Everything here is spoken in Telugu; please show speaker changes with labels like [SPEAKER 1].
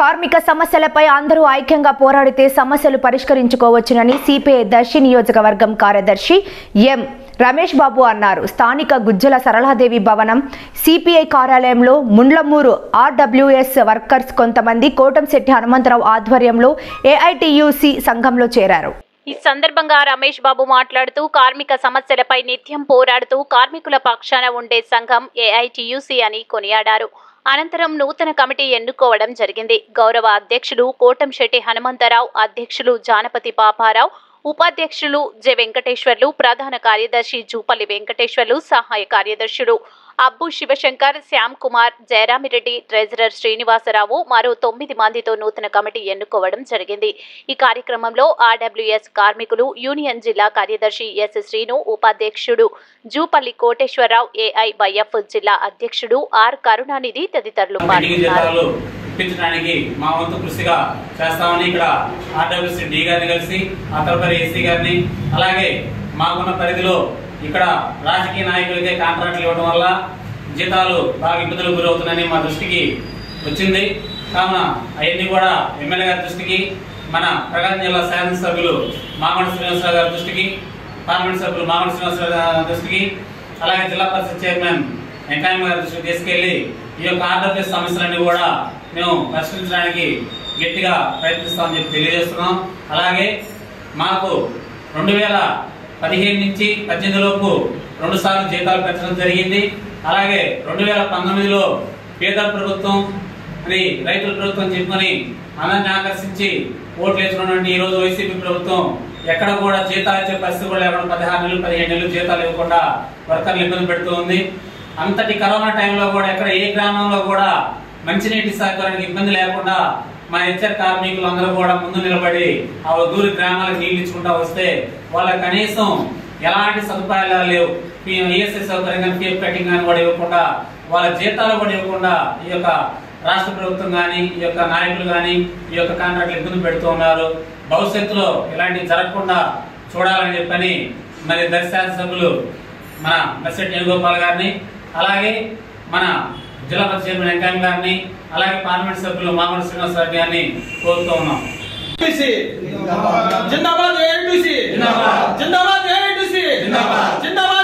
[SPEAKER 1] కార్మిక సమస్యలపై అందరూ ఐక్యంగా పోరాడితే సమస్యలు పరిష్కరించుకోవచ్చునని సిపిఐ దర్శి నియోజకవర్గం కార్యదర్శి ఎం రమేష్ బాబు అన్నారు స్థానిక గుజ్జల సరళాదేవి భవనం సిపిఐ కార్యాలయంలో ముండ్లమూరు ఆర్డబ్ల్యూఎస్ వర్కర్స్ కొంతమంది కోటంశెట్టి హనుమంతరావు ఆధ్వర్యంలో ఏఐటియుసి సంఘంలో చేరారు
[SPEAKER 2] ఈ సందర్భంగా రమేష్ బాబు మాట్లాడుతూ కార్మిక సమస్యలపై నిత్యం పోరాడుతూ కార్మికుల పక్షాన ఉండే సంఘం ఏఐటియుసి అని కొనియాడారు అనంతరం నూతన కమిటీ ఎన్నుకోవడం జరిగింది గౌరవ అధ్యక్షులు కోటంశెట్టి హనుమంతరావు అధ్యక్షులు జానపతి పాపారావు ఉపాధ్యక్షులు జె వెంకటేశ్వర్లు ప్రధాన కార్యదర్శి జూపల్లి వెంకటేశ్వర్లు సహాయ కార్యదర్శులు అబ్బు శివశంకర్ శ్యామ్ కుమార్ జయరామిరెడ్డి ట్రెజరర్ శ్రీనివాసరావు మరో తొమ్మిది మందితో నూతన కమిటీ ఎన్నుకోవడం జరిగింది ఈ కార్యక్రమంలో ఆర్డబ్ల్యూఎస్ కార్మికులు యూనియన్ జిల్లా కార్యదర్శి ఎస్ శ్రీను ఉపాధ్యక్షుడు జూపల్లి కోటేశ్వరరావు ఏఐవైఎఫ్ జిల్లా అధ్యక్షుడు ఆర్ కరుణానిధి తదితరులు
[SPEAKER 3] పెండింగ్
[SPEAKER 2] పాల్గొన్నారు
[SPEAKER 3] జీతాలు ఇప్పించడానికి మా వంతు కృషిగా చేస్తామని ఇక్కడ ఆర్డబ్ల్యూసీ డి గారిని కలిసి ఆ తదుపరి ఏసీ గారిని అలాగే మాకున్న పరిధిలో ఇక్కడ రాజకీయ నాయకులకే కాంట్రాక్ట్లు ఇవ్వడం వల్ల జీతాలు బాగా ఇబ్బందులకు గురవుతున్నాయని మా దృష్టికి వచ్చింది కావున అవన్నీ కూడా ఎమ్మెల్యే గారి దృష్టికి మన ప్రకాశం జిల్లా శాసనసభ్యులు మామడి శ్రీనివాసరావు గారి దృష్టికి పార్లమెంట్ సభ్యులు మామడి శ్రీనివాసరావు గారి దృష్టికి అలాగే జిల్లా పరిషత్ చైర్మన్ వెంకయ్య గారి దృష్టికి తీసుకెళ్లి ఈ యొక్క ఆర్డబ్ల్యూఎస్ సమస్యలన్నీ కూడా మేము పరిష్కరించడానికి గట్టిగా ప్రయత్నిస్తామని చెప్పి తెలియజేస్తున్నాం అలాగే మాకు రెండు వేల పదిహేను నుంచి పద్దెనిమిది లోపు రెండు సార్లు జీతాలు పెంచడం జరిగింది అలాగే రెండు వేల పంతొమ్మిదిలో పేద ప్రభుత్వం అని రైతుల ప్రభుత్వం చెప్పుకొని అందరిని ఆకర్షించి ఓట్లు వేసుకున్నటువంటి ఈ రోజు వైసీపీ ప్రభుత్వం ఎక్కడ కూడా జీతాలు ఇచ్చే పరిస్థితి కూడా లేకుండా పదహారు నెలలు పదిహేను నెలలు జీతాలు ఇవ్వకుండా వర్కర్లు ఇబ్బంది పెడుతూ ఉంది అంతటి కరోనా టైంలో కూడా ఎక్కడ ఏ గ్రామంలో కూడా మంచినీటి సహకారానికి ఇబ్బంది లేకుండా మా హెచ్చర్ కార్మికులు అందరూ కూడా ముందు నిలబడి ఆ దూరి గ్రామాలకు నీళ్లు ఇచ్చుకుంటా వస్తే వాళ్ళ కనీసం ఎలాంటి సదుపాయాలు లేవు ఈఎస్ఐ సౌకర్యం కానీ పీఎఫ్ కటింగ్ కానీ కూడా ఇవ్వకుండా వాళ్ళ జీతాలు కూడా ఇవ్వకుండా ఈ యొక్క రాష్ట్ర ప్రభుత్వం కానీ ఈ యొక్క నాయకులు కానీ ఈ యొక్క కాంట్రాక్ట్లు ఇబ్బంది పెడుతూ ఉన్నారు భవిష్యత్తులో ఇలాంటివి జరగకుండా చూడాలని చెప్పని మరి దర్శన సభ్యులు మన మెస్సెట్ వేణుగోపాల్ గారిని అలాగే మన జిల్లా పరిషత్ చైర్మన్ వెంకయ్య గారిని అలాగే పార్లమెంట్ సభ్యులు మామూలు శ్రీనివాస్ రెడ్డి గారిని కోరుతూ ఉన్నాం
[SPEAKER 4] జిందాబాద్ ఏఐటీసీ జిందాబాద్ ఏఐటీసీ జిందాబాద్ ఏఐటీసీ జిందాబాద్